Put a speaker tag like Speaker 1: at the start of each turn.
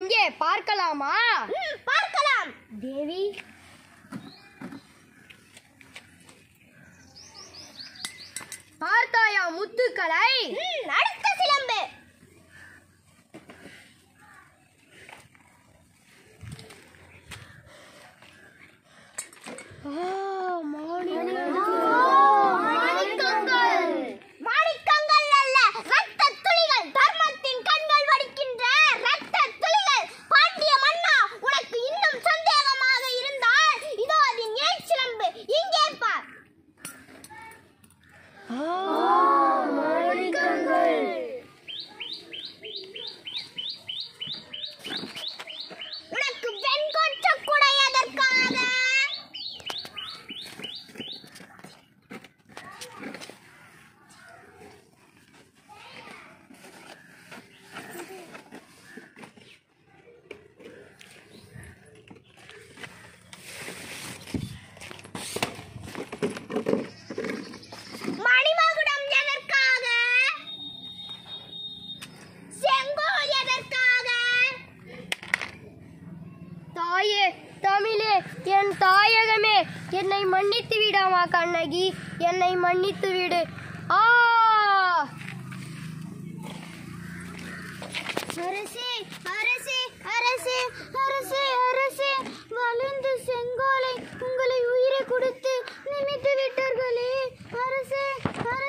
Speaker 1: எங்கே பார்க்கலாமா
Speaker 2: பார்க்கலாம்
Speaker 1: தேவி பார்த்தாயா முத்துக்களை
Speaker 2: அடுத்த சிலம்பு மாணிக்கங்கள் மாணிக்கங்கள் அல்ல ரத்த துளிகள் தர்மத்தின் கண்கள் வடிக்கின்ற ரத்த துளிகள் பாண்டிய மன்னா உனக்கு இன்னும் சந்தேகமாக இருந்தால் இதோ அதன் ஏன் சிலம்பு இங்கே பார் உனக்கு வெண்கொற்ற குடையதற்காக மணிமகுடம் எதற்காக செங்கோல் எதற்காக
Speaker 1: தாயே தமிழே என் தாயகமே என்னை மன்னித்து விடாமா கண்ணகி என்னை மன்னித்து விடு ஆ
Speaker 2: அரசே